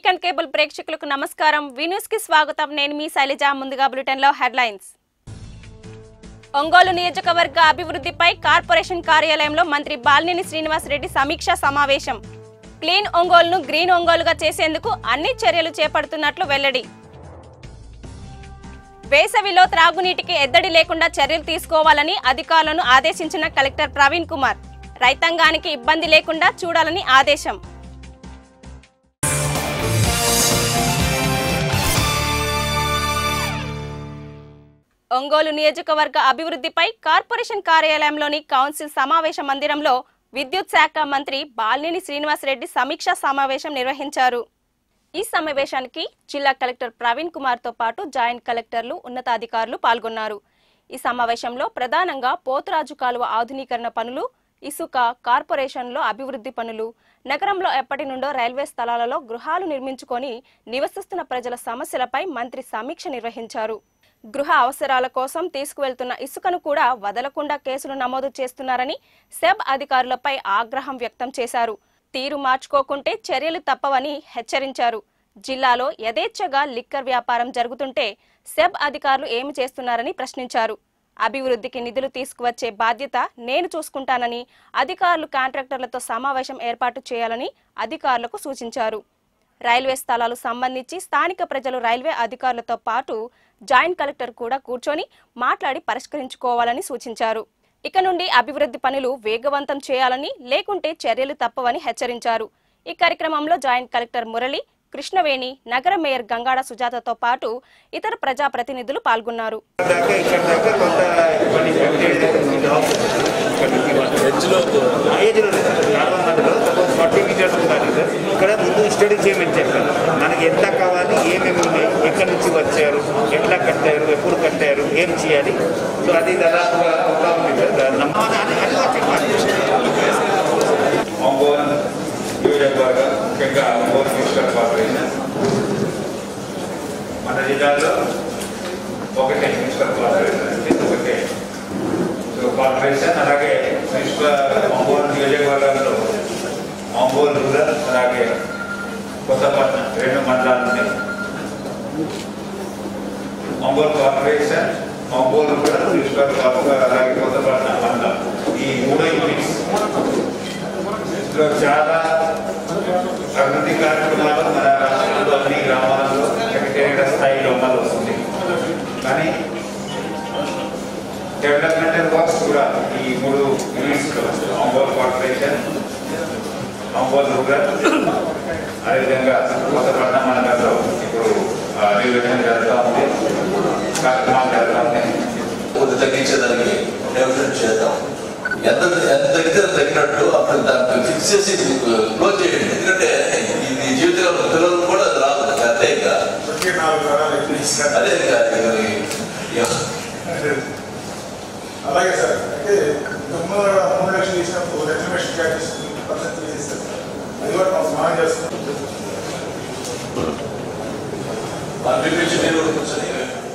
Weekend cable ప్రేక్షకులకు నమస్కారం విన్యూస్ కి స్వాగతం నేను మీ శైలజ ముందుగా బులెటిన్ లో హెడ్లైన్స్ ఒంగోలు నియోజకవర్గ అభివృద్ధిపై కార్పొరేషన్ కార్యాలయంలో మంత్రి బాలినేని శ్రీనివాసరెడ్డి సమీక్ష సమావేశం క్లీన్ ఒంగోలును గ్రీన్ ఒంగోలుగా చేసేందుకు అన్ని చర్యలు చేపడుతున్నట్లు వెల్లడి వేసవిలో త్రాగునీటికి ఎద్దడి లేకుండా చర్యలు తీసుకోవాలని అధికారులను ఆదేశించిన కలెక్టర్ ప్రవీణ్ కుమార్ రైతాంగానికి ఇబ్బంది లేకుండా చూడాలని ఆదేశం ఒంగోలు నియోజకవర్గ అభివృద్ధిపై కార్పొరేషన్ కార్యాలయంలోని కౌన్సిల్ సమావేశ మందిరంలో విద్యుత్ శాఖ మంత్రి బాలినేని శ్రీనివాసరెడ్డి సమీక్షా సమావేశం నిర్వహించారు ఈ సమావేశానికి జిల్లా కలెక్టర్ ప్రవీణ్ కుమార్ తో పాటు జాయింట్ కలెక్టర్లు ఉన్నతాధికారులు పాల్గొన్నారు ఈ సమావేశంలో ప్రధానంగా పోతురాజు కాలువ ఆధునీకరణ పనులు ఇసుక కార్పొరేషన్లో అభివృద్ధి పనులు నగరంలో ఎప్పటి నుండో రైల్వే స్థలాలలో గృహాలు నిర్మించుకొని నివసిస్తున్న ప్రజల సమస్యలపై మంత్రి సమీక్ష నిర్వహించారు గృహ అవసరాల కోసం తీసుకువెళ్తున్న ఇసుకను కూడా వదలకుండా కేసులు నమోదు చేస్తున్నారని సెబ్ అధికారులపై ఆగ్రహం వ్యక్తం చేశారు తీరు మార్చుకోకుంటే చర్యలు తప్పవని హెచ్చరించారు జిల్లాలో యథేచ్ఛగా లిక్కర్ వ్యాపారం జరుగుతుంటే సెబ్ అధికారులు ఏమి చేస్తున్నారని ప్రశ్నించారు అభివృద్ధికి నిధులు తీసుకువచ్చే బాధ్యత నేను చూసుకుంటానని అధికారులు కాంట్రాక్టర్లతో సమావేశం ఏర్పాటు చేయాలని అధికారులకు సూచించారు రైల్వే స్థలాలు సంబంధించి స్థానిక ప్రజలు రైల్వే అధికారులతో పాటు జాయింట్ కలెక్టర్ కూడా కూర్చొని మాట్లాడి పరిష్కరించుకోవాలని సూచించారు ఇక నుండి అభివృద్ధి పనులు వేగవంతం చేయాలని లేకుంటే చర్యలు తప్పవని హెచ్చరించారు ఈ కార్యక్రమంలో జాయింట్ కలెక్టర్ మురళి కృష్ణవేణి నగర మేయర్ గంగాడ సుజాతతో పాటు ఇతర ప్రజాప్రతినిధులు పాల్గొన్నారు దాకా ఇక్కడ దాకా కొంత ఇబ్బంది హెచ్లో ఏజ్లో నార్మల్ మధ్యలో సపోజ్ ఫార్టీ మీటర్స్ ఉండాలి సార్ ఇక్కడ ముందు స్టడీ చేయమని చెప్పారు మనకి ఎంత కావాలి ఏమేమి ఉన్నాయి ఎక్కడి నుంచి వచ్చారు ఎట్లా కట్టారు ఎప్పుడు కట్టారు ఏం చేయాలి సో అది దాదాపుగా అవుతా ఉంది సార్ దాని నమ్మకం అది అది కూడా చెప్పాలి ఒంగోలు నియోజకవర్గం ముఖ్యంగా ఒంగోలు మున్సిపల్ కార్పొరేషన్ మన జిల్లాలో ఒకటే మున్సిపల్ కార్పొరేషన్ అంటే ఒకటే సో కార్పొరేషన్ అలాగే మున్సిపల్ ఒంగోలు నియోజకవర్గంలో ఒంగోలు రూరల్ అలాగే కొత్తపట్నం రెండు మండలాలు ఉన్నాయి Ongole corporation Ongole rural municipal corporation అలాగే కొత్తపట్నం మండలం ఈ మూడో యూనిట్స్ ఇందులో చాలా అభివృద్ధి కార్యక్రమాలు మన రాష్ట్రంలో అన్ని గ్రామాలలో సెక్రటేరియట్ స్థాయిలో అమలు వస్తుంది కానీ డెవలప్మెంటల్ వర్క్స్ కూడా ఈ మూడు యూనిట్స్లో ఒంగోలు కార్పొరేషన్ ఒంగోలు రూరల్ అదేవిధంగా కొత్తపట్నం మండలంలో ఇప్పుడు ఆ, నిర్వహణ జరుగుతూ ఉంది కార్యక్రమాలు జరుగుతూ ఉన్నాయి కొద్ది తగ్గించేదానికి డెవలప్ చేద్దాం ఎంత ఎంత తగ్గితే అంత తగ్గినట్టు అప్పుడు దాన్ని ఫిక్స్ చేసి క్లోజ్ చేయండి ఎందుకంటే ఇది జీవితంలో పిల్లలు కూడా అది రాదు అంతే ఇంకా అదే ఇంకా ఇక అలాగే సార్ అయితే తొమ్మిది వందల మూడు లక్షలు ఇచ్చినప్పుడు రెగ్యులేషన్ చార్జెస్ పర్సెంట్ తీసేస్తారు అది కూడా మనం స్నానం చేస్తాం వాళ్ళు పిలిపించి మీరు కూడా కూర్చొని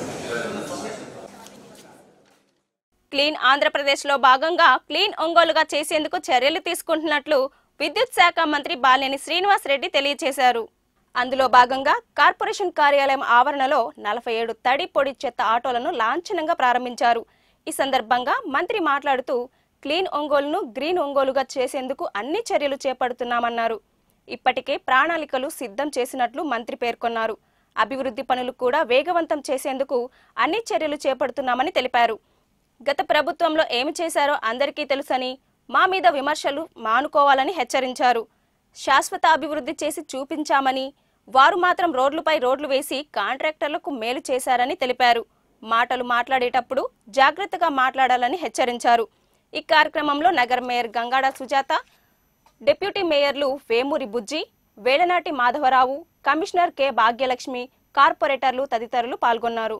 క్లీన్ ఆంధ్రప్రదేశ్లో భాగంగా క్లీన్ ఒంగోలుగా చేసేందుకు చర్యలు తీసుకుంటున్నట్లు విద్యుత్ శాఖ మంత్రి బాలినేని శ్రీనివాస్ రెడ్డి తెలియజేశారు అందులో భాగంగా కార్పొరేషన్ కార్యాలయం ఆవరణలో నలభై ఏడు తడి పొడి చెత్త ఆటోలను లాంఛనంగా ప్రారంభించారు ఈ సందర్భంగా మంత్రి మాట్లాడుతూ క్లీన్ ఒంగోలును గ్రీన్ ఒంగోలుగా చేసేందుకు అన్ని చర్యలు చేపడుతున్నామన్నారు ఇప్పటికే ప్రణాళికలు సిద్ధం చేసినట్లు మంత్రి పేర్కొన్నారు అభివృద్ధి పనులు కూడా వేగవంతం చేసేందుకు అన్ని చర్యలు చేపడుతున్నామని తెలిపారు గత ప్రభుత్వంలో ఏమి చేశారో అందరికీ తెలుసని మా మీద విమర్శలు మానుకోవాలని హెచ్చరించారు శాశ్వత అభివృద్ధి చేసి చూపించామని వారు మాత్రం రోడ్లపై రోడ్లు వేసి కాంట్రాక్టర్లకు మేలు చేశారని తెలిపారు మాటలు మాట్లాడేటప్పుడు జాగ్రత్తగా మాట్లాడాలని హెచ్చరించారు ఈ కార్యక్రమంలో నగర మేయర్ గంగాడ సుజాత డిప్యూటీ మేయర్లు వేమూరి బుజ్జి వేలనాటి మాధవరావు కమిషనర్ కె భాగ్యలక్ష్మి కార్పొరేటర్లు తదితరులు పాల్గొన్నారు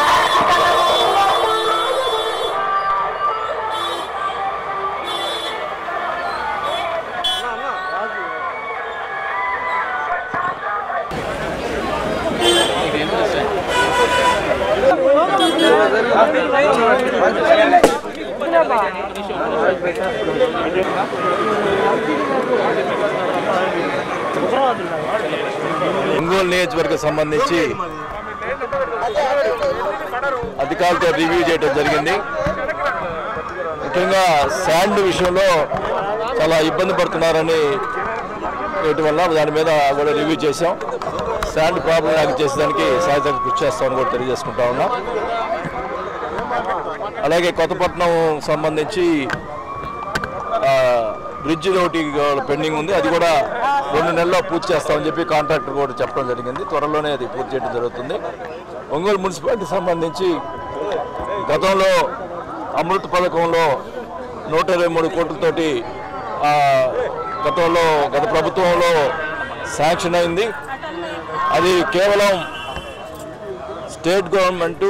అన్నీ ఒంగోలు నియోజకవర్గం సంబంధించి అధికారులతో రివ్యూ చేయడం జరిగింది ముఖ్యంగా శాండ్ విషయంలో చాలా ఇబ్బంది పడుతున్నారని వేయటం వల్ల దాని మీద కూడా రివ్యూ చేశాం శాండ్ ప్రాబ్లం నాకు చేసేదానికి సాయంత్రం కృషి చేస్తామని కూడా తెలియజేసుకుంటా ఉన్నాం అలాగే కొత్తపట్నం సంబంధించి ఆ, బ్రిడ్జ్ ఒకటి పెండింగ్ ఉంది అది కూడా రెండు నెలల్లో పూర్తి చేస్తామని చెప్పి కాంట్రాక్టర్ కూడా చెప్పడం జరిగింది త్వరలోనే అది పూర్తి చేయడం జరుగుతుంది ఒంగోలు మున్సిపాలిటీ సంబంధించి గతంలో అమృత్ పథకంలో నూట ఇరవై మూడు కోట్లతోటి ఆ, గతంలో గత ప్రభుత్వంలో శాంక్షన్ అయింది అది కేవలం state government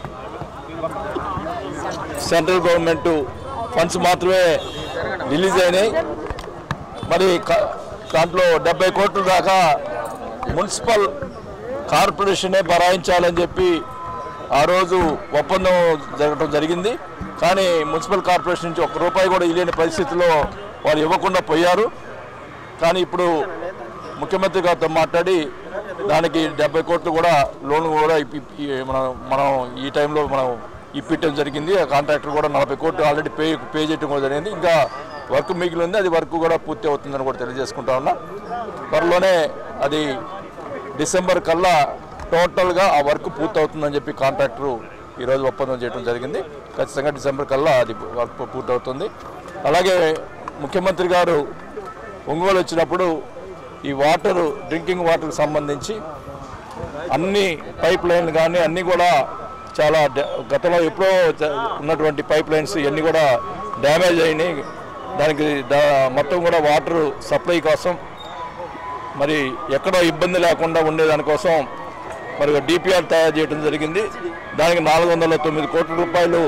central government funds మాత్రమే రిలీజ్ అయినాయి మరి కా- దాంట్లో డెబ్బై కోట్ల దాకా మున్సిపల్ కార్పొరేషనే భరాయించాలని చెప్పి ఆ రోజు ఒప్పందం జరగడం జరిగింది కానీ మున్సిపల్ కార్పొరేషన్ నుంచి ఒక్క రూపాయి కూడా ఇవ్వలేని పరిస్థితిలో వారు ఇవ్వకుండా పోయారు కానీ ఇప్పుడు ముఖ్యమంత్రి గారితో మాట్లాడి దానికి డెబ్బై కోట్లు కూడా లోన్ కూడా ఇప్పి- ఇప్పి- మనం మనం ఈ టైంలో మనం ఇప్పించడం జరిగింది ఆ కాంట్రాక్టర్ కూడా నలభై కోట్లు ఆల్రెడీ పే పే చేయడం కూడా జరిగింది ఇంకా వర్క్ మిగిలి ఉంది అది వర్క్ కూడా పూర్తి అవుతుందని కూడా తెలియజేసుకుంటా ఉన్నా త్వరలోనే అది డిసెంబర్ కల్లా టోటల్గా ఆ వర్క్ పూర్తి అవుతుందని చెప్పి కాంట్రాక్టరు ఈరోజు ఒప్పందం చేయడం జరిగింది ఖచ్చితంగా డిసెంబర్ కల్లా అది వర్క్ పూర్తి అవుతుంది అలాగే ముఖ్యమంత్రి గారు ఒంగోలు వచ్చినప్పుడు ఈ వాటర్ డ్రింకింగ్ వాటర్కి సంబంధించి అన్ని పైప్ లైన్లు కానీ అన్నీ కూడా చాలా డా- గతంలో ఎప్పుడో జ- ఉన్నటువంటి పైప్ లైన్స్ ఇవన్నీ కూడా డ్యామేజ్ అయినాయి దానికి దా మొత్తం కూడా వాటర్ సప్లై కోసం మరి ఎక్కడో ఇబ్బంది లేకుండా ఉండేదానికోసం మరి డిపిఆర్ తయారు చేయడం జరిగింది దానికి నాలుగు వందల తొమ్మిది కోట్ల రూపాయలు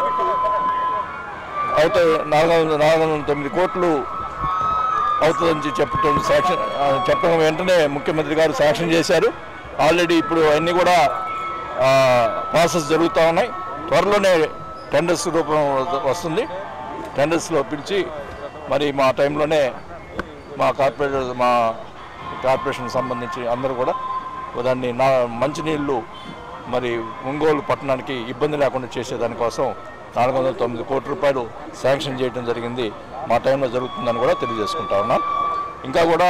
అవుతాయి నాలుగు వందల నాలుగు వందల తొమ్మిది కోట్లు అవుతుందని చెప్పడం శాంక్షన్ ఆ, చెప్పడం వెంటనే ముఖ్యమంత్రి గారు శాంక్షన్ చేశారు ఆల్రెడీ ఇప్పుడు అన్నీ కూడా ఆ, ప్రాసెస్ జరుగుతూ ఉన్నాయి త్వరలోనే టెండర్స్ రూపం వస్తుంది టెండర్స్లో పిలిచి మరి మా టైంలోనే మా కార్పొరేటర్ మా కార్పొరేషన్ సంబంధించి అందరూ కూడా దాన్ని నా మంచినీళ్ళు మరి ఒంగోలు పట్టణానికి ఇబ్బంది లేకుండా చేసేదానికోసం నాలుగు వందల తొమ్మిది కోట్ల రూపాయలు శాంక్షన్ చేయడం జరిగింది మా టైంలో జరుగుతుందని కూడా తెలియజేసుకుంటా ఉన్నాం ఇంకా కూడా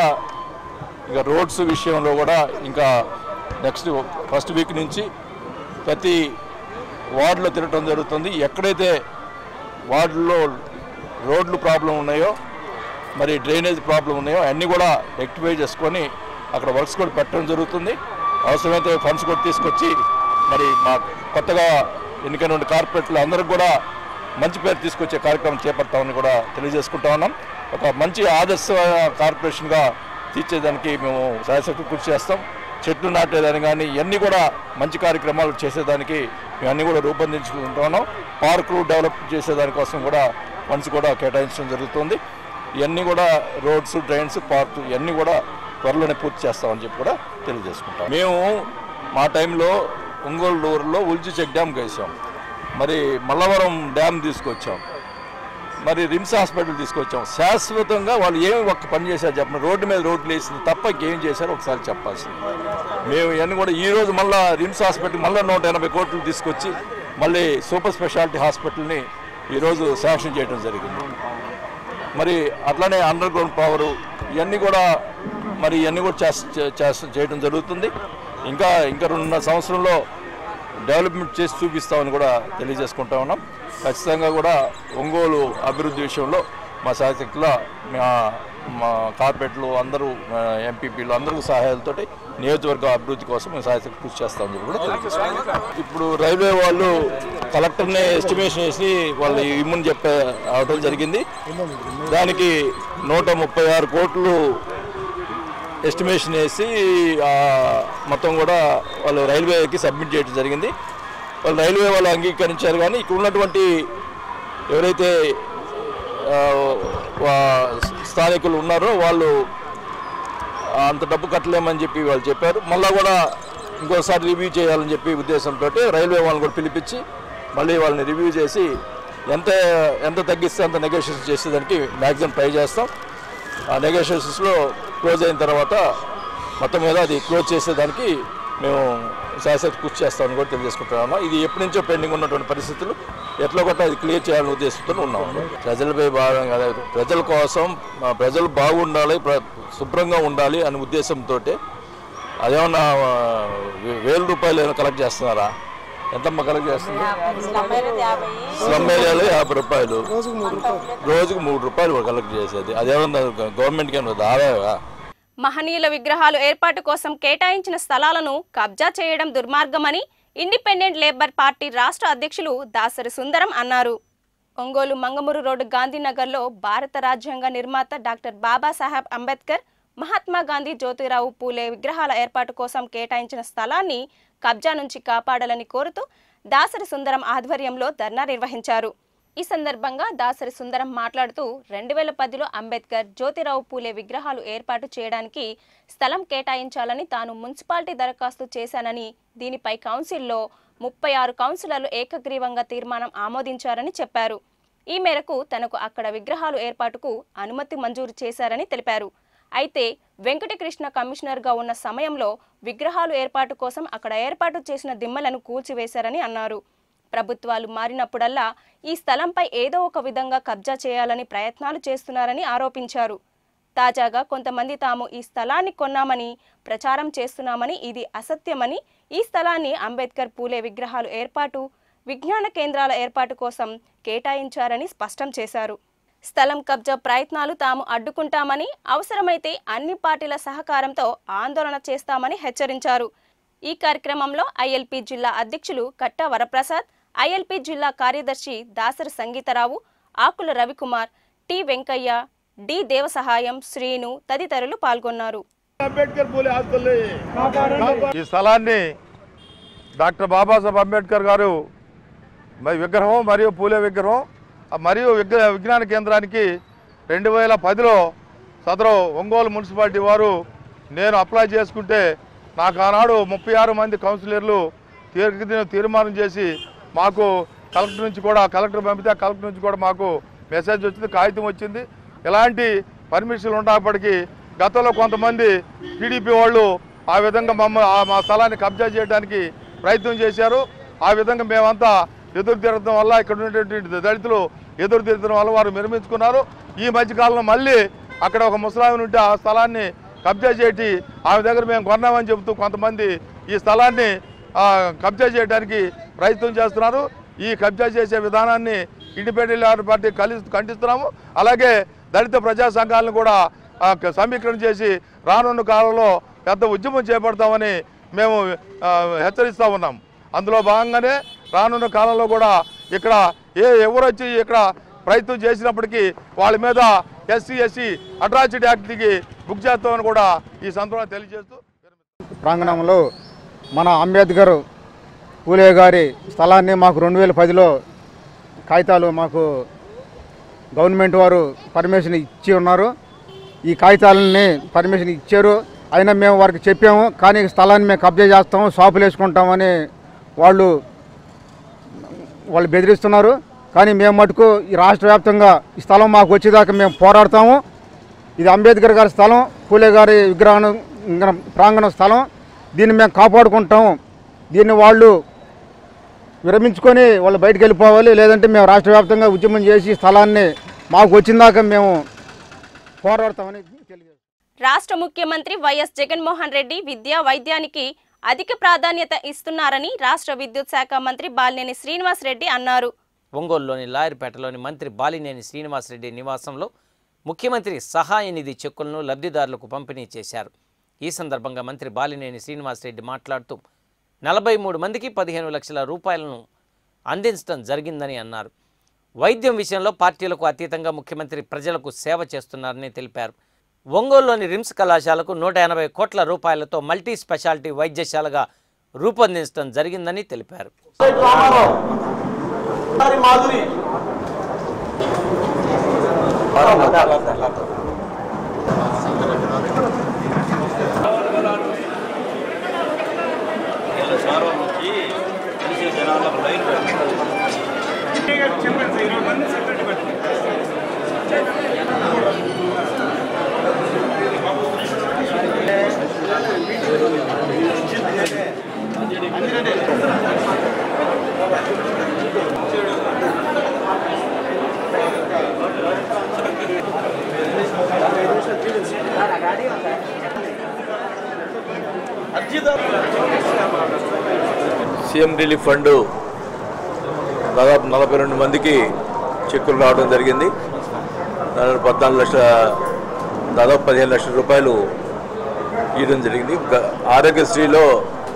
ఇక రోడ్స్ విషయంలో కూడా ఇంకా నెక్స్ట్ ఫస్ట్ వీక్ నుంచి ప్రతి వార్డులో తిరగటం జరుగుతుంది ఎక్కడైతే వార్డుల్లో రోడ్లు ప్రాబ్లం ఉన్నాయో మరి డ్రైనేజ్ ప్రాబ్లం ఉన్నాయో అన్నీ కూడా రెక్టిఫై చేసుకొని అక్కడ వర్క్స్ కూడా పెట్టడం జరుగుతుంది అవసరమైతే ఫండ్స్ కూడా తీసుకొచ్చి మరి మా కొత్తగా ఎన్నికైన కార్పొరేట్లు అందరికి కూడా మంచి పేరు తీసుకొచ్చే కార్యక్రమం చేపడతామని కూడా తెలియజేసుకుంటా ఉన్నాం ఒక మంచి ఆదర్శ కార్పొరేషన్గా తీర్చేదానికి మేము శాయశక్తి కృషి చేస్తాం చెట్లు నాటేదాన్ని కానీ ఇవన్నీ కూడా మంచి కార్యక్రమాలు చేసేదానికి మేము అన్నీ కూడా రూపొందించుకుంటున్నాం పార్కులు డెవలప్ చేసేదానికోసం కూడా ఫండ్స్ కూడా కేటాయించడం జరుగుతుంది ఇవన్నీ కూడా రోడ్స్ డ్రైన్స్ పార్క్ ఇవన్నీ కూడా త్వరలోనే పూర్తి చేస్తామని చెప్పి కూడా తెలియజేసుకుంటాం మేము మా టైంలో ఒంగోలు ఊరిలో ఉల్జి చెక్ డ్యామ్ వేసాం మరి మల్లవరం డ్యామ్ తీసుకొచ్చాం మరి రిమ్స్ హాస్పిటల్ తీసుకొచ్చాం శాశ్వతంగా వాళ్ళు ఏమి ఒక్క పని చేశారు చెప్పండి రోడ్డు మీద రోడ్లు వేసింది తప్ప ఇంకేం చేశారో ఒకసారి చెప్పాల్సింది మేము ఇవన్నీ కూడా ఈ రోజు మళ్ళీ రిమ్స్ హాస్పిటల్ మళ్ళీ నూట ఎనభై కోట్లు తీసుకొచ్చి మళ్ళీ సూపర్ స్పెషాలిటీ హాస్పిటల్ని ఈరోజు శాంక్షన్ చేయడం జరిగింది మరి అట్లనే అండర్ గ్రౌండ్ పవర్ ఇవన్నీ కూడా మరి ఇవన్నీ కూడా చేస్- చే- చేస్- చేయడం జరుగుతుంది ఇంకా ఇంకా రెండున్నర సంవత్సరంలో డెవలప్మెంట్ చేసి చూపిస్తామని కూడా తెలియజేసుకుంటా ఉన్నాం ఖచ్చితంగా కూడా ఒంగోలు అభివృద్ధి విషయంలో మా శాసకుల మా మా కార్పొరేట్లు అందరూ ఎంపీపీలు అందరూ సహాయాలతోటి నియోజకవర్గ అభివృద్ధి కోసం మేము సహాయశక్తి కృషి చేస్తామని చెప్పి కూడా తెలియజేస్తున్నాం ఇప్పుడు రైల్వే వాళ్ళు కలెక్టర్నే ఎస్టిమేషన్ వేసి వాళ్ళు ఇమ్మని చెప్పే అవడం జరిగింది దానికి నూట ముప్పై ఆరు కోట్లు ఎస్టిమేషన్ వేసి ఆ, మొత్తం కూడా వాళ్ళు రైల్వేకి సబ్మిట్ చేయడం జరిగింది వాళ్ళు రైల్వే వాళ్ళు అంగీకరించారు కానీ ఇక్కడ ఉన్నటువంటి ఎవరైతే ఆ, వా- స్థానికులు ఉన్నారో వాళ్ళు అంత డబ్బు కట్టలేమని చెప్పి వాళ్ళు చెప్పారు మళ్ళా కూడా ఇంకోసారి రివ్యూ చేయాలని చెప్పి ఉద్దేశంతో రైల్వే వాళ్ళని కూడా పిలిపించి మళ్ళీ వాళ్ళని రివ్యూ చేసి ఎంత ఎంత తగ్గిస్తే అంత నెగోషియేషన్ చేసేదానికి మ్యాక్సిమం ట్రై చేస్తాం ఆ నెగోషియేషన్స్లో క్లోజ్ అయిన తర్వాత మొత్తం మీద అది క్లోజ్ చేసేదానికి మేము శాశ్వత కృషి చేస్తామని కూడా తెలియజేసుకుంటున్నాము ఇది ఎప్పటి నుంచో పెండింగ్ ఉన్నటువంటి పరిస్థితులు ఎట్లా కొట్ట అది క్లియర్ చేయాలని ఉద్దేశంతో ఉన్నాము ప్రజలపై భాగం కదా ప్రజల కోసం ఆ, ప్రజలు బాగుండాలి ప్ర- శుభ్రంగా ఉండాలి అనే ఉద్దేశంతో అదేమన్నా ఆ, వే- వేల రూపాయలు ఏమైనా కలెక్ట్ చేస్తున్నారా ఎంతమ్మా కలెక్ట్ చేస్తుంది స్లమ్ ఏరియాలో యాభై రూపాయలు రోజుకు మూడు రూపాయలు కలెక్ట్ చేసేది అదేమన్నా గవర్నమెంట్కి ఏమన్నా ఆదాయమా మహనీయుల విగ్రహాలు ఏర్పాటు కోసం కేటాయించిన స్థలాలను కబ్జా చేయడం దుర్మార్గమని ఇండిపెండెంట్ లేబర్ పార్టీ రాష్ట్ర అధ్యక్షులు దాసరి సుందరం అన్నారు ఒంగోలు మంగమూరు రోడ్డు గాంధీనగర్లో భారత రాజ్యాంగ నిర్మాత డాక్టర్ బాబాసాహెబ్ అంబేద్కర్ మహాత్మా గాంధీ జ్యోతిరావు పూలే విగ్రహాల ఏర్పాటు కోసం కేటాయించిన స్థలాన్ని కబ్జా నుంచి కాపాడాలని కోరుతూ దాసరి సుందరం ఆధ్వర్యంలో ధర్నా నిర్వహించారు ఈ సందర్భంగా దాసరి సుందరం మాట్లాడుతూ రెండు వేల పదిలో అంబేద్కర్ జ్యోతిరావు పూలే విగ్రహాలు ఏర్పాటు చేయడానికి స్థలం కేటాయించాలని తాను మున్సిపాలిటీ దరఖాస్తు చేశానని దీనిపై కౌన్సిల్లో ముప్పై ఆరు కౌన్సిలర్లు ఏకగ్రీవంగా తీర్మానం ఆమోదించారని చెప్పారు ఈ మేరకు తనకు అక్కడ విగ్రహాలు ఏర్పాటుకు అనుమతి మంజూరు చేశారని తెలిపారు అయితే వెంకటకృష్ణ కమిషనర్గా ఉన్న సమయంలో విగ్రహాలు ఏర్పాటు కోసం అక్కడ ఏర్పాటు చేసిన దిమ్మలను కూల్చివేశారని అన్నారు ప్రభుత్వాలు మారినప్పుడల్లా ఈ స్థలంపై ఏదో ఒక విధంగా కబ్జా చేయాలని ప్రయత్నాలు చేస్తున్నారని ఆరోపించారు తాజాగా కొంతమంది తాము ఈ స్థలాన్ని కొన్నామని ప్రచారం చేస్తున్నామని ఇది అసత్యమని ఈ స్థలాన్ని అంబేద్కర్ పూలే విగ్రహాలు ఏర్పాటు విజ్ఞాన కేంద్రాల ఏర్పాటు కోసం కేటాయించారని స్పష్టం చేశారు స్థలం కబ్జా ప్రయత్నాలు తాము అడ్డుకుంటామని అవసరమైతే అన్ని పార్టీల సహకారంతో ఆందోళన చేస్తామని హెచ్చరించారు ఈ కార్యక్రమంలో ఐఎల్పి జిల్లా అధ్యక్షులు కట్ట వరప్రసాద్ ఐఎల్పి జిల్లా కార్యదర్శి దాసరి సంగీతరావు ఆకుల రవికుమార్ టి వెంకయ్య డి దేవసహాయం శ్రీను తదితరులు పాల్గొన్నారు ఈ స్థలాన్ని డాక్టర్ బాబాసాహెబ్ అంబేద్కర్ గారు మరి విగ్రహం మరియు పూలే విగ్రహం ఆ మరియు విగ్ర విజ్ఞాన కేంద్రానికి రెండు వేల పదిలో సదరు ఒంగోలు మున్సిపాలిటీ వారు నేను అప్లై చేసుకుంటే నాకు ఆనాడు ముప్పై ఆరు మంది కౌన్సిలర్లు తీర్చి తీర్మానం చేసి మాకు కలెక్టర్ నుంచి కూడా కలెక్టర్ పంపితే ఆ కలెక్టర్ నుంచి కూడా మాకు మెసేజ్ వచ్చింది కాగితం వచ్చింది ఇలాంటి పర్మిషన్లు ఉన్నప్పటికీ గతంలో కొంతమంది టీడీపీ వాళ్ళు ఆ విధంగా మమ్మ ఆ- మా స్థలాన్ని కబ్జా చేయడానికి ప్రయత్నం చేశారు ఆ విధంగా మేమంతా ఎదురు తిరగడం వల్ల ఇక్కడ ఉన్నటువంటి దళితులు ఎదురు తిరగడం వల్ల వారు నిర్మించుకున్నారు ఈ మధ్యకాలంలో మళ్ళీ అక్కడ ఒక ముసలామి ఉంటే ఆ స్థలాన్ని కబ్జా చేసి ఆమె దగ్గర మేము కొన్నామని చెబుతూ కొంతమంది ఈ స్థలాన్ని ఆ, కబ్జా చేయడానికి ప్రయత్నం చేస్తున్నారు ఈ కబ్జా చేసే విధానాన్ని ఇండిపెండెంట్ లేబర్ పార్టీ కలిసి ఖండిస్తున్నాము అలాగే దళిత ప్రజా సంఘాలను కూడా ఆ, క- సమీకరణ చేసి రానున్న కాలంలో పెద్ద ఉద్యమం చేపడతామని మేము ఆ, హెచ్చరిస్తూ ఉన్నాం అందులో భాగంగానే రానున్న కాలంలో కూడా ఇక్కడ ఏ ఎవరు వచ్చి ఇక్కడ ప్రయత్నం చేసినప్పటికీ వాళ్ళ మీద ఎస్సీ ఎస్సీ అట్రాసిటీ యాక్ట్కి బుక్ చేస్తామని కూడా ఈ సందర్భంగా తెలియజేస్తూ ప్రాంగణంలో మన అంబేద్కర్ పూలే గారి స్థలాన్ని మాకు రెండు వేల పదిలో కాగితాలు మాకు గవర్నమెంట్ వారు పర్మిషన్ ఇచ్చి ఉన్నారు ఈ కాగితాలని పర్మిషన్ ఇచ్చారు అయినా మేము వారికి చెప్పాము కానీ ఈ స్థలాన్ని మేము కబ్జా చేస్తాము షాపులు వేసుకుంటామని వాళ్ళు వాళ్ళు బెదిరిస్తున్నారు కానీ మేము మటుకు ఈ రాష్ట్ర వ్యాప్తంగా ఈ స్థలం మాకు వచ్చేదాకా మేము పోరాడతాము ఇది అంబేద్కర్ గారి స్థలం పూలే గారి విగ్రహం ప్రాంగణ స్థలం దీన్ని మేము కాపాడుకుంటాము దీన్ని వాళ్ళు విరమించుకొని వాళ్ళు బయటకు వెళ్ళిపోవాలి లేదంటే మేము రాష్ట్ర వ్యాప్తంగా ఉద్యమం చేసి ఈ స్థలాన్ని మాకు వచ్చిందాక మేము పోరాడతామని తెలియజేస్తాం రాష్ట్ర ముఖ్యమంత్రి వైఎస్ జగన్మోహన్ రెడ్డి విద్యా వైద్యానికి అధిక ప్రాధాన్యత ఇస్తున్నారని రాష్ట్ర విద్యుత్ శాఖ మంత్రి బాలినేని శ్రీనివాస్ రెడ్డి అన్నారు ఒంగోలులోని లాయర్పేటలోని మంత్రి బాలినేని శ్రీనివాసరెడ్డి నివాసంలో ముఖ్యమంత్రి సహాయ నిధి చెక్కులను లబ్ధిదారులకు పంపిణీ చేశారు ఈ సందర్భంగా మంత్రి బాలినేని శ్రీనివాసరెడ్డి మాట్లాడుతూ నలభై మూడు మందికి పదిహేను లక్షల రూపాయలను అందించడం జరిగిందని అన్నారు వైద్యం విషయంలో పార్టీలకు అతీతంగా ముఖ్యమంత్రి ప్రజలకు సేవ చేస్తున్నారని తెలిపారు ఒంగోలులోని రిమ్స్ కళాశాలకు నూట ఎనభై కోట్ల రూపాయలతో మల్టీ స్పెషాలిటీ వైద్యశాలగా రూపొందించడం జరిగిందని తెలిపారు సీఎం రిలీఫ్ ఫండ్ దాదాపు నలభై రెండు మందికి చెక్కులు రావడం జరిగింది దాదాపు పద్నాలుగు లక్షల దాదాపు పదిహేను లక్షల రూపాయలు ఇవ్వడం జరిగింది గ- ఆరోగ్యశ్రీలో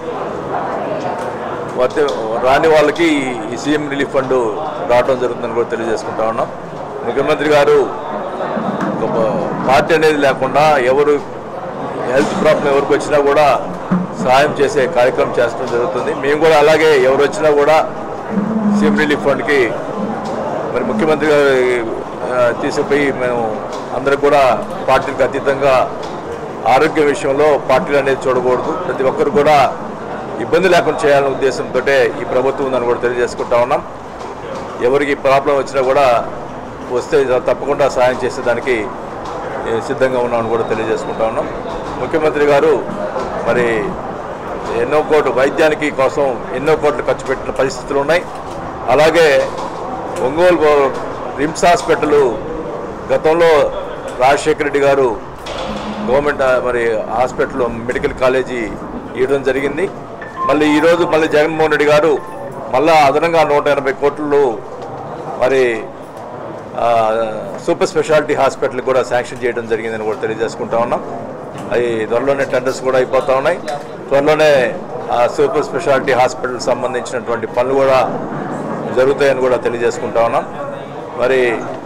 వర్తి రాని వాళ్ళకి ఈ సీఎం రిలీఫ్ ఫండ్ రావడం జరుగుతుందని కూడా తెలియజేసుకుంటా ఉన్నాం ముఖ్యమంత్రి గారు ఒక పార్టీ అనేది లేకుండా ఎవరు హెల్త్ ప్రాబ్లం ఎవరికి వచ్చినా కూడా సహాయం చేసే కార్యక్రమం చేస్తడం జరుగుతుంది మేము కూడా అలాగే ఎవరు వచ్చినా కూడా సీఎం రిలీఫ్ ఫండ్కి మరి ముఖ్యమంత్రి గారు ఆ, తీసుకుపోయి మేము అందరం కూడా పార్టీలకు అతీతంగా ఆరోగ్య విషయంలో పార్టీలు అనేది చూడకూడదు ప్రతి ఒక్కరు కూడా ఇబ్బంది లేకుండా చేయాలనే ఉద్దేశంతో ఈ ప్రభుత్వం ఉందని కూడా తెలియజేసుకుంటా ఉన్నాం ఎవరికి ప్రాబ్లం వచ్చినా కూడా వస్తే తప్పకుండా సహాయం చేసేదానికి ఏ, సిద్ధంగా ఉన్నామని కూడా తెలియజేసుకుంటా ఉన్నాం ముఖ్యమంత్రి గారు మరి ఎన్నో కోట్లు వైద్యానికి కోసం ఎన్నో కోట్లు ఖర్చు పెట్టిన పరిస్థితులు ఉన్నాయి అలాగే ఒంగోలు బో- రిమ్స్ హాస్పిటల్ గతంలో రాజశేఖర రెడ్డి గారు గవర్నమెంట్ ఆ, మరి హాస్పిటల్ మెడికల్ కాలేజీ ఇవ్వడం జరిగింది మళ్ళీ ఈరోజు మళ్ళీ జగన్మోహన్ రెడ్డి గారు మళ్ళా అదనంగా నూట ఎనభై కోట్లు మరి ఆ, సూపర్ స్పెషాలిటీ హాస్పిటల్ కూడా శాంక్షన్ చేయడం జరిగిందని కూడా తెలియజేసుకుంటా ఉన్నాం అవి త్వరలోనే టెండర్స్ కూడా అయిపోతా ఉన్నాయి త్వరలోనే ఆ సూపర్ స్పెషాలిటీ హాస్పిటల్ సంబంధించినటువంటి పనులు కూడా జరుగుతాయని కూడా తెలియజేసుకుంటా ఉన్నాం మరి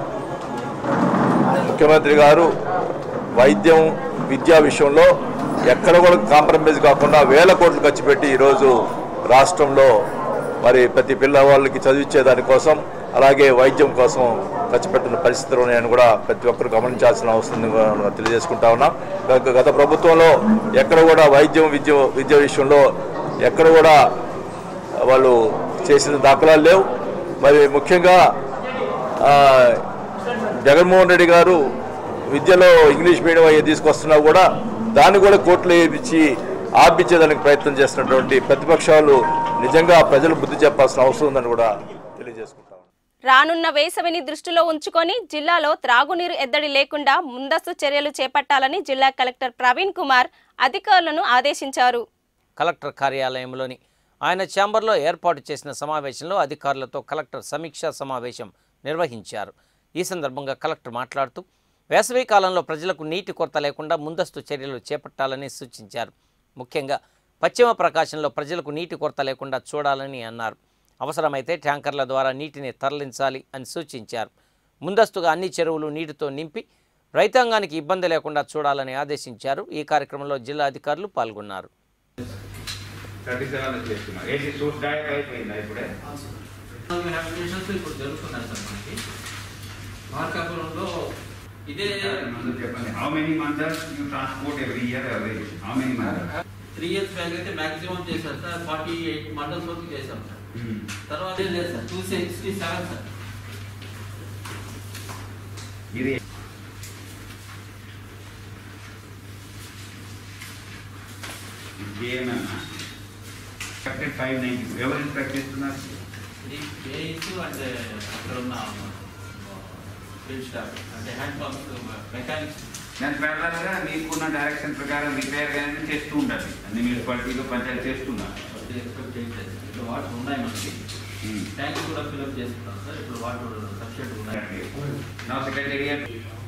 ముఖ్యమంత్రి గారు వైద్యం విద్యా విషయంలో ఎక్కడ కూడా కాంప్రమైజ్ కాకుండా వేల కోట్లు ఖర్చు పెట్టి ఈరోజు రాష్ట్రంలో మరి ప్రతి పిల్లవాళ్ళకి చదివించే దానికోసం అలాగే వైద్యం కోసం ఖర్చు పెట్టిన పరిస్థితులు ఉన్నాయని కూడా ప్రతి ఒక్కరు గమనించాల్సిన అవసరం కూడా తెలియజేసుకుంటా ఉన్నాం గత- గత ప్రభుత్వంలో ఎక్కడ కూడా వైద్యం విద్య విద్య విషయంలో ఎక్కడ కూడా వాళ్ళు చేసిన దాఖలాలు లేవు మరి ముఖ్యంగా ఆ, జగన్మోహన్ రెడ్డి గారు విద్యలో ఇంగ్లీష్ మీడియం అయ్యి తీసుకొస్తున్నా కూడా దాన్ని కూడా కోర్టులో వేయించి ఆపించేదానికి ప్రయత్నం చేస్తున్నటువంటి ప్రతిపక్షాలు నిజంగా ప్రజలు బుద్ధి చెప్పాల్సిన అవసరం ఉందని కూడా తెలియజేసుకుంటాం రానున్న వేసవిని దృష్టిలో ఉంచుకొని జిల్లాలో త్రాగునీరు ఎద్దడి లేకుండా ముందస్తు చర్యలు చేపట్టాలని జిల్లా కలెక్టర్ ప్రవీణ్ కుమార్ అధికారులను ఆదేశించారు కలెక్టర్ కార్యాలయంలోని ఆయన ఛాంబర్లో ఏర్పాటు చేసిన సమావేశంలో అధికారులతో కలెక్టర్ సమీక్షా సమావేశం నిర్వహించారు ఈ సందర్భంగా కలెక్టర్ మాట్లాడుతూ వేసవి కాలంలో ప్రజలకు నీటి కొరత లేకుండా ముందస్తు చర్యలు చేపట్టాలని సూచించారు ముఖ్యంగా పశ్చిమ ప్రకాశంలో ప్రజలకు నీటి కొరత లేకుండా చూడాలని అన్నారు అవసరమైతే ట్యాంకర్ల ద్వారా నీటిని తరలించాలి అని సూచించారు ముందస్తుగా అన్ని చెరువులు నీటితో నింపి రైతాంగానికి ఇబ్బంది లేకుండా చూడాలని ఆదేశించారు ఈ కార్యక్రమంలో జిల్లా అధికారులు పాల్గొన్నారు థర్టీ సెవెన్ చేస్తున్నారు ఏంటి సూట్ డయట్ అయిపోయిందా ఇప్పుడే హ్యాబిటేషన్స్ ఇప్పుడు జరుగుతున్నాయి సార్ మనకి మార్కాపురంలో ఇదే ముందు చెప్పండి how many months you transport every year average how many months three years back అయితే మాక్సిమం చేశారు సార్ ఫార్టీ ఎయిట్ మండల్స్ వరకు చేశాం సార్ తర్వాత ఏం లేదు sir two sixty seven sir ఇది జేఎంఎం కరెక్టెడ్ ఫైవ్ నైన్టీ ఎవరు ఇన్స్పెక్ట్ చేస్తున్నారు ఇది బేస్ అంటే అక్కడ ఉన్న ఫీల్డ్ స్టాఫ్ అంటే హ్యాండ్ పంప్స్ మెకానిక్స్ దాని ప్రకారంగా మీకున్న డైరెక్షన్ ప్రకారం రిపేర్ కానీ చేస్తూ ఉండాలి అన్ని మున్సిపాలిటీలో పంచాయతీ చేస్తున్నారు ఎక్స్పెక్ట్ చేయట్లేదు ఇప్పుడు వాటర్ ఉన్నాయి మనకి ట్యాంక్ కూడా ఫిల్అప్ చేసుకున్నాం సార్ ఇప్పుడు వాటర్ సబ్సిడీ ఉన్నాయి నా secretariat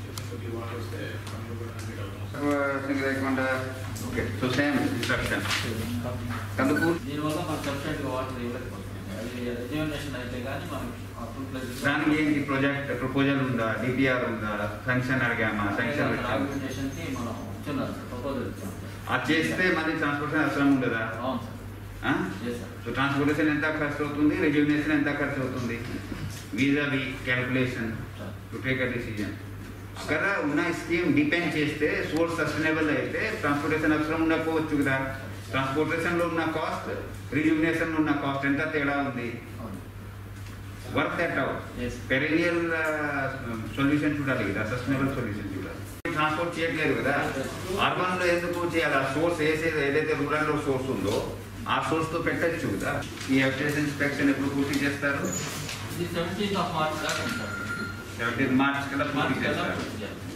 okay so same instruction Kandukur దీనివల్ల మనకు సబ్సిడీగా వాటర్ ఇవ్వలేకపోతుంది అది రిజర్వేషన్ అయితే కానీ మనకి ఫుల్ ప్లేస్ దానికి ఏంటి ప్రాజెక్ట్ ప్రపోజల్ ఉందా డిపిఆర్ ఉందా శాంక్షన్ అడిగామా శాంక్షన్ పెట్టామా? ఆర్గనైజేషన్ కి మనం ఇచ్చున్నాం సార్ ప్రపోజల్ ఇచ్చాం అది చేస్తే మళ్ళీ ట్రాన్స్పోర్టేషన్ అవసరం ఉండదా అవును సార్ చేశాం సో ట్రాన్స్పోర్టేషన్ ఎంత ఖర్చు అవుతుంది రెజ్యూనేషన్ ఎంత ఖర్చు అవుతుంది వీజా we calculation to take a decision అక్కడ ఉన్న స్కీమ్ డిపెండ్ చేస్తే సోర్స్ సస్టైనబుల్ అయితే ట్రాన్స్పోర్టేషన్ అవసరం ఉండకపోవచ్చు కదా ట్రాన్స్పోర్టేషన్లో ఉన్న కాస్ట్ రిజ్యూనేషన్లో ఉన్న కాస్ట్ ఎంత తేడా ఉంది work that out perennial solution చూడాలి కదా సస్టైనబుల్ సొల్యూషన్ చూడాలి ట్రాన్స్పోర్ట్ చేయట్లేదు కదా అర్బన్ లో ఎందుకు చేయాలి ఆ సోర్స్ వేసేది ఏదైతే రూరల్ లో సోర్స్ ఉందో ఆ సోర్స్ తో పెట్టచ్చు కదా ఈ ఎఫ్టీఎస్ ఇన్స్పెక్షన్ ఎప్పుడు పూర్తి చేస్తారు ఇది సెవెంటీన్త్ ఆఫ్ మార్చ్ దాకా ఉంటారు సెవెంటీన్ మార్చ్ కల్లా పూర్తి మార్చ్ కల్లా చేస్తారు పూర్తి చేయాలి.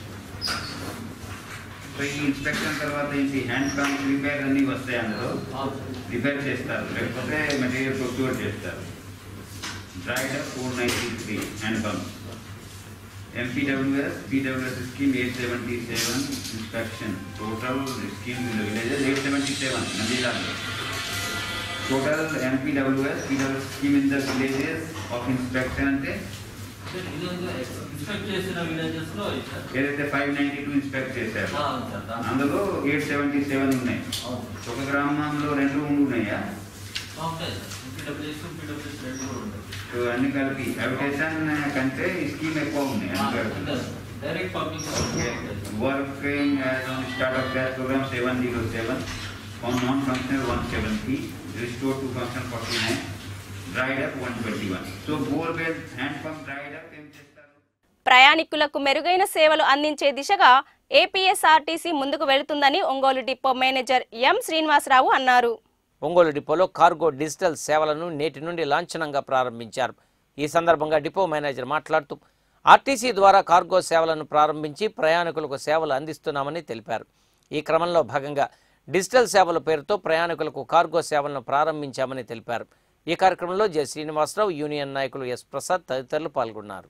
సో ఈ ఇన్స్పెక్షన్ తర్వాత ఏంటి హ్యాండ్ పంప్ రిపేర్ అన్ని వస్తాయి అందులో రిపేర్ చేస్తారు లేకపోతే మెటీరియల్ ప్రొక్యూర్ చేస్తారు dried four ninety three hand pump MPWS PWS scheme eight seventy seven inspection total scheme in villages eight seventy seven నందిలాలో total MPWS PWS scheme in the villages of inspection అంటే sir, ఇది inspect చేసిన villages లో ఇచ్చారు ఏదైతే five ninety two inspect చేశారు ఆ, అవును సార్, దాంట్లో. అందులో ఎయిట్ సెవెంటీ సెవెన్ ఉన్నాయి అవును. ఒక గ్రామంలో రెండు మూడు ఉన్నాయా ఆ, ఉంటాయి సార్ ఎంపీడబ్ల్యూఎస్ పీడబ్ల్యూఎస్ రెండు కూడా ఉంటాయి సో అన్ని కలిపి హ్యాబిటేషన్ కంటే ఈ స్కీమ్ ఎక్కువ ఉన్నాయి అన్ని కలిపి. Direct public working as on start of gas program 707 on non-functional 170, restored to function 49, dried up 121. So borewell hand pump dried up ఏం చేస్తారు ప్రయాణికులకు మెరుగైన సేవలు అందించే దిశగా ఏపీఎస్ఆర్టీసీ ముందుకు వెళుతుందని Ongole depot manager M Srinivasarao అన్నారు ఒంగోలు డిపోలో కార్గో డిజిటల్ సేవలను నేటి నుండి లాంఛనంగా ప్రారంభించారు ఈ సందర్భంగా డిపో మేనేజర్ మాట్లాడుతూ ఆర్టీసీ ద్వారా కార్గో సేవలను ప్రారంభించి ప్రయాణికులకు సేవలు అందిస్తున్నామని తెలిపారు ఈ క్రమంలో భాగంగా డిజిటల్ సేవల పేరుతో ప్రయాణికులకు కార్గో సేవలను ప్రారంభించామని తెలిపారు ఈ కార్యక్రమంలో జె శ్రీనివాసరావు యూనియన్ నాయకులు ఎస్ ప్రసాద్ తదితరులు పాల్గొన్నారు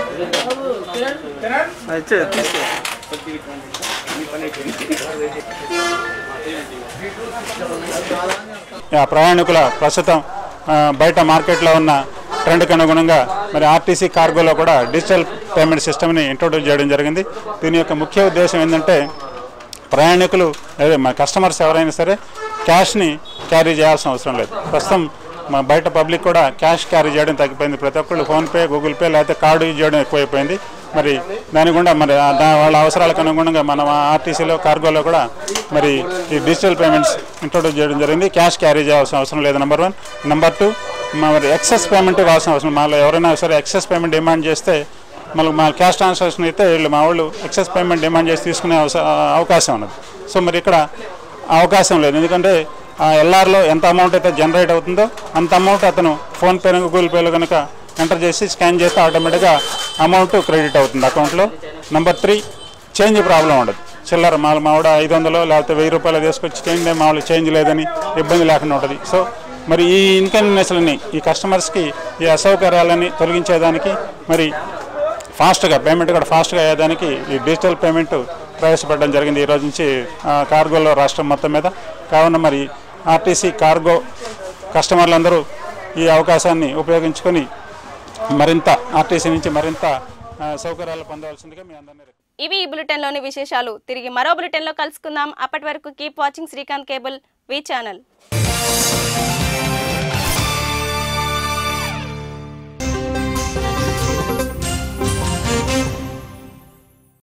ఆ ప్రయాణికుల ప్రస్తుతం ఆ, బయట మార్కెట్లో ఉన్న ట్రెండ్కి అనుగుణంగా మరి ఆర్టీసీ కార్గోలో కూడా డిజిటల్ పేమెంట్ సిస్టమ్ని ఇంట్రొడ్యూస్ చేయడం జరిగింది దీని యొక్క ముఖ్య ఉద్దేశం ఏంటంటే ప్రయాణికులు అదే మన కస్టమర్స్ ఎవరైనా సరే క్యాష్ని క్యారీ చేయాల్సిన అవసరం లేదు ప్రస్తుతం మా బయట పబ్లిక్ కూడా క్యాష్ క్యారీ చేయడం తగ్గిపోయింది ప్రతి ఒక్కళ్ళు ఫోన్పే గూగుల్ పే లేకపోతే కార్డు యూజ్ చేయడం ఎక్కువైపోయింది మరి దాని గుండా మరి ఆ దా- వాళ్ళ అవసరాలకు అనుగుణంగా మనం ఆర్టీసీలో కార్గోలో కూడా మరి ఈ డిజిటల్ పేమెంట్స్ ఇంట్రొడ్యూస్ చేయడం జరిగింది క్యాష్ క్యారీ చేయాల్సిన అవసరం లేదు నెంబర్ వన్ నెంబర్ టూ మరి ఎక్సెస్ పేమెంట్ ఇవ్వాల్సిన అవసరం మాలో ఎవరైనా సరే ఎక్సెస్ పేమెంట్ డిమాండ్ చేస్తే మళ్ళీ మా క్యాష్ ట్రాన్సాక్షన్ అయితే వీళ్ళు మా వాళ్ళు ఎక్సెస్ పేమెంట్ డిమాండ్ చేసి తీసుకునే అవస- అవకాశం ఉన్నది సో మరి ఇక్కడ అవకాశం లేదు ఎందుకంటే ఆ ఎల్ఆర్లో ఎంత అమౌంట్ అయితే జనరేట్ అవుతుందో అంత అమౌంట్ అతను ఫోన్పే గూగుల్ పేలో కనుక ఎంటర్ చేసి స్కాన్ చేస్తే ఆటోమేటిక్గా అమౌంట్ క్రెడిట్ అవుతుంది అకౌంట్లో నెంబర్ త్రీ చేంజ్ ప్రాబ్లం ఉండదు చిల్లర మా మావిడ ఐదు వందలు లేకపోతే వెయ్యి రూపాయలు తీసుకొచ్చి చేంజ్ మా వాళ్ళు చేంజ్ లేదని ఇబ్బంది లేకుండా ఉంటుంది సో మరి ఈ ఇన్కన్వీనియన్స్లని ఈ కస్టమర్స్కి ఈ అసౌకర్యాలని తొలగించేదానికి మరి ఫాస్ట్గా పేమెంట్ కూడా ఫాస్ట్గా అయ్యేదానికి ఈ డిజిటల్ పేమెంట్ ప్రవేశపెట్టడం జరిగింది ఈ రోజు నుంచి ఆ, కార్గోలో రాష్ట్రం మొత్తం మీద కావున మరి ఆర్టీసీ కార్గో కస్టమర్లందరూ ఈ అవకాశాన్ని ఉపయోగించుకొని మరింత ఆర్టీసీ నుంచి మరింత ఆ, సౌకర్యాలు పొందవలసిందిగా మీ అందరినీ ఇవి ఈ బులెటిన్లోని విశేషాలు తిరిగి మరో బులెటిన్లో కలుసుకుందాం అప్పటి వరకు keep watching Srikanth cable V channel